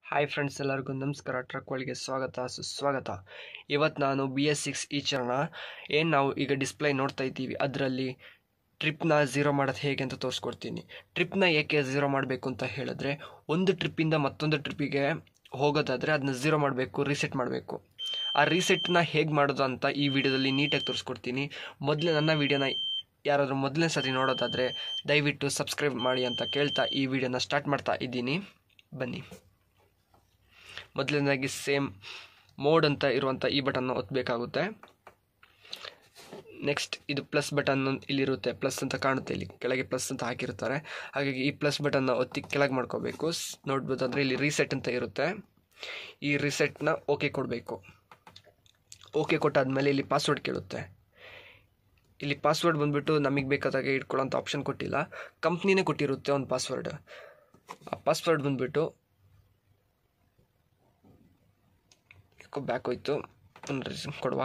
hi friends ಎಲ್ಲರಿಗೂ ನಮಸ್ಕಾರ truck ಒಳಗೆ ಸ್ವಾಗತ ಸುಸ್ವಾಗತ ಇವತ್ತು ನಾನು ಬಿ ಎಸ್ ಸಿಕ್ಸ್ ಈ ಚರಣ ಏನು ನಾವು ಈಗ ಡಿಸ್ಪ್ಲೇ ನೋಡ್ತಾ ಇದ್ದೀವಿ ಅದರಲ್ಲಿ ಟ್ರಿಪ್ನ ಝೀರೋ ಮಾಡೋದು ಹೇಗೆ ಅಂತ ತೋರಿಸ್ಕೊಡ್ತೀನಿ ಟ್ರಿಪ್ನ ಏಕೆ ಝೀರೋ ಮಾಡಬೇಕು ಅಂತ ಹೇಳಿದ್ರೆ ಒಂದು ಟ್ರಿಪ್ಪಿಂದ ಮತ್ತೊಂದು ಟ್ರಿಪ್ಪಿಗೆ ಹೋಗೋದಾದರೆ ಅದನ್ನ ಝೀರೋ ಮಾಡಬೇಕು ರೀಸೆಟ್ ಮಾಡಬೇಕು ಆ ರೀಸೆಟ್ನ ಹೇಗೆ ಮಾಡೋದು ಅಂತ ಈ ವಿಡಿಯೋದಲ್ಲಿ ನೀಟಾಗಿ ತೋರಿಸ್ಕೊಡ್ತೀನಿ ಮೊದಲೇ ನನ್ನ ವಿಡಿಯೋನ ಯಾರಾದರೂ ಮೊದಲನೇ ಸತಿ ನೋಡೋದಾದರೆ ದಯವಿಟ್ಟು ಸಬ್ಸ್ಕ್ರೈಬ್ ಮಾಡಿ ಅಂತ ಕೇಳ್ತಾ ಈ ವಿಡಿಯೋನ ಸ್ಟಾರ್ಟ್ ಮಾಡ್ತಾ ಇದ್ದೀನಿ ಬನ್ನಿ ಮೊದಲನೇದಾಗಿ ಸೇಮ್ ಮೋಡ್ ಅಂತ ಇರುವಂಥ ಈ ಬಟನ್ನ ಒತ್ತಬೇಕಾಗುತ್ತೆ ನೆಕ್ಸ್ಟ್ ಇದು ಪ್ಲಸ್ ಬಟನ್ ಇಲ್ಲಿರುತ್ತೆ ಪ್ಲಸ್ ಅಂತ ಕಾಣುತ್ತೆ ಇಲ್ಲಿ ಕೆಳಗೆ ಪ್ಲಸ್ ಅಂತ ಹಾಕಿರ್ತಾರೆ ಹಾಗಾಗಿ ಈ ಪ್ಲಸ್ ಬಟನ್ನ ಒತ್ತಿ ಕೆಳಗೆ ಮಾಡ್ಕೋಬೇಕು ಸ್- ನೋಡ್ಬೋದಂದ್ರೆ ಇಲ್ಲಿ ರೀಸೆಟ್ ಅಂತ ಇರುತ್ತೆ ಈ ರೀಸೆಟ್ನ ಓಕೆ ಕೊಡಬೇಕು ಓಕೆ ಕೊಟ್ಟಾದ್ಮೇಲೆ ಇಲ್ಲಿ ಪಾಸ್ವರ್ಡ್ ಕೇಳುತ್ತೆ ಇಲ್ಲಿ ಪಾಸ್ವರ್ಡ್ ಬಂದ್ಬಿಟ್ಟು ನಮಗೆ ಬೇಕಾದಾಗೆ ಇಟ್ಕೊಳ್ಳೋಂಥ ಆಪ್ಷನ್ ಕೊಟ್ಟಿಲ್ಲ ಕಂಪ್ನಿನೇ ಕೊಟ್ಟಿರುತ್ತೆ ಒಂದು ಪಾಸ್ವರ್ಡ್ ಆ ಪಾಸ್ವರ್ಡ್ ಬಂದ್ಬಿಟ್ಟು ಯಾಕೋ ಬ್ಯಾಕ್ ಹೋಯ್ತು ಒಂದು ರೀಸನ್ ಕೊಡುವ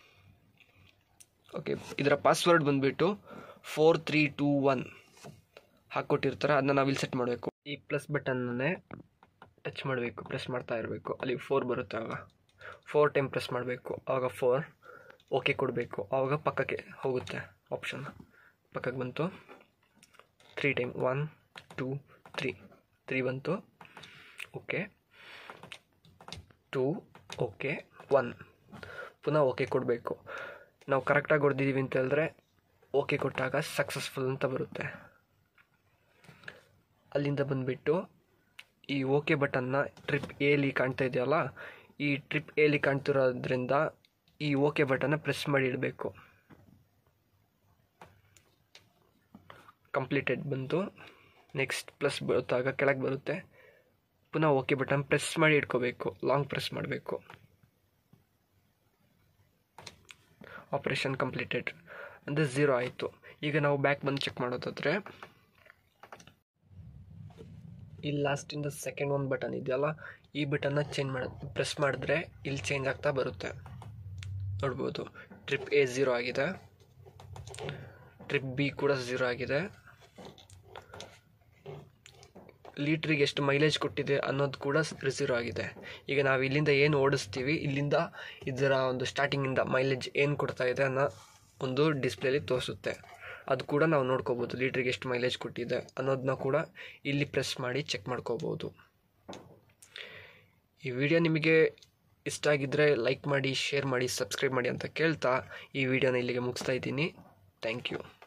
ಓಕೆ ಇದರ ಪಾಸ್ವರ್ಡ್ ಬಂದ್ಬಿಟ್ಟು ಫೋರ್ ತ್ರೀ ಟೂ ಒನ್ ಹಾಕ್ಕೊಟ್ಟಿರ್ತಾರೆ ಅದನ್ನ ನಾವು ಇಲ್ಲಿ ಸೆಟ್ ಮಾಡಬೇಕು ಈ ಪ್ಲಸ್ ಬಟನ್ನೇ ಟಚ್ ಮಾಡಬೇಕು ಪ್ರೆಸ್ ಮಾಡ್ತಾ ಇರಬೇಕು ಅಲ್ಲಿ ಫೋರ್ ಬರುತ್ತೆ ಆವಾಗ ಫೋರ್ ಟೈಮ್ ಪ್ರೆಸ್ ಮಾಡಬೇಕು ಆವಾಗ ಫೋರ್ ಓಕೆ ಕೊಡಬೇಕು ಆವಾಗ ಪಕ್ಕಕ್ಕೆ ಹೋಗುತ್ತೆ ಆಪ್ಷನ್ ಪಕ್ಕಕ್ಕೆ ಬಂತು three time one two three three ಬಂತು ಓಕೆ ಟೂ ಓಕೆ ಒನ್ ಪುನಃ ಓಕೆ ಕೊಡಬೇಕು ನಾವು ಕರೆಕ್ಟಾಗಿ ಹೊಡೆದಿದ್ದೀವಿ ಅಂತ ಹೇಳಿದ್ರೆ ಓಕೆ ಕೊಟ್ಟಾಗ ಸಕ್ಸಸ್ಫುಲ್ ಅಂತ ಬರುತ್ತೆ ಅಲ್ಲಿಂದ ಬಂದುಬಿಟ್ಟು ಈ ಓಕೆ ಬಟನ್ನ ಟ್ರಿಪ್ ಎಲಿ ಕಾಣ್ತಾ ಇದೆಯಲ್ಲ ಈ ಟ್ರಿಪ್ ಎಲಿ ಕಾಣ್ತಿರೋದ್ರಿಂದ ಈ ಓಕೆ ಬಟನ್ನ ಪ್ರೆಸ್ ಮಾಡಿ ಇಡಬೇಕು ಕಂಪ್ಲೀಟೆಡ್ ಬಂತು ನೆಕ್ಸ್ಟ್ ಪ್ಲಸ್ ಬರುತ್ತಾಗ ಕೆಳಗೆ ಬರುತ್ತೆ ಪುನಃ ಓಕೆ ಬಟನ್ ಪ್ರೆಸ್ ಮಾಡಿ ಇಟ್ಕೋಬೇಕು ಲಾಂಗ್ ಪ್ರೆಸ್ ಮಾಡಬೇಕು ಆಪರೇಷನ್ ಕಂಪ್ಲೀಟೆಡ್ ಅಂದರೆ ಝೀರೋ ಆಯಿತು ಈಗ ನಾವು ಬ್ಯಾಕ್ ಬಂದು ಚೆಕ್ ಮಾಡೋದಾದರೆ ಇಲ್ಲಿ ಲಾಸ್ಟಿಂದ ಸೆಕೆಂಡ್ ಒಂದು ಬಟನ್ ಇದೆಯಲ್ಲ ಈ ಬಟನ್ನ ಚೇಂಜ್ ಮಾಡ ಪ್ರೆಸ್ ಮಾಡಿದ್ರೆ ಇಲ್ಲಿ ಚೇಂಜ್ ಆಗ್ತಾ ಬರುತ್ತೆ ನೋಡ್ಬೋದು ಟ್ರಿಪ್ ಎ ಝೀರೋ ಆಗಿದೆ ಟ್ರಿಪ್ ಬಿ ಕೂಡ ಝೀರೋ ಆಗಿದೆ ಲೀಟ್ರಿಗೆ ಎಷ್ಟು ಮೈಲೇಜ್ ಕೊಟ್ಟಿದೆ ಅನ್ನೋದು ಕೂಡ ರಿಸೀವ್ ಆಗಿದೆ ಈಗ ನಾವು ಇಲ್ಲಿಂದ ಏನು ಓಡಿಸ್ತೀವಿ ಇಲ್ಲಿಂದ ಇದರ ಒಂದು ಸ್ಟಾರ್ಟಿಂಗಿಂದ ಮೈಲೇಜ್ ಏನು ಕೊಡ್ತಾ ಇದೆ ಅನ್ನೋ ಒಂದು ಡಿಸ್ಪ್ಲೇಲಿ ತೋರಿಸುತ್ತೆ ಅದು ಕೂಡ ನಾವು ನೋಡ್ಕೋಬೋದು ಲೀಟ್ರಿಗೆ ಎಷ್ಟು ಮೈಲೇಜ್ ಕೊಟ್ಟಿದೆ ಅನ್ನೋದನ್ನ ಕೂಡ ಇಲ್ಲಿ ಪ್ರೆಸ್ ಮಾಡಿ ಚೆಕ್ ಮಾಡ್ಕೋಬೋದು ಈ ವಿಡಿಯೋ ನಿಮಗೆ ಇಷ್ಟ ಆಗಿದ್ದರೆ ಲೈಕ್ ಮಾಡಿ ಶೇರ್ ಮಾಡಿ ಸಬ್ಸ್ಕ್ರೈಬ್ ಮಾಡಿ ಅಂತ ಕೇಳ್ತಾ ಈ ವಿಡಿಯೋನ ಇಲ್ಲಿಗೆ ಮುಗಿಸ್ತಾ ಇದ್ದೀನಿ ಥ್ಯಾಂಕ್ ಯು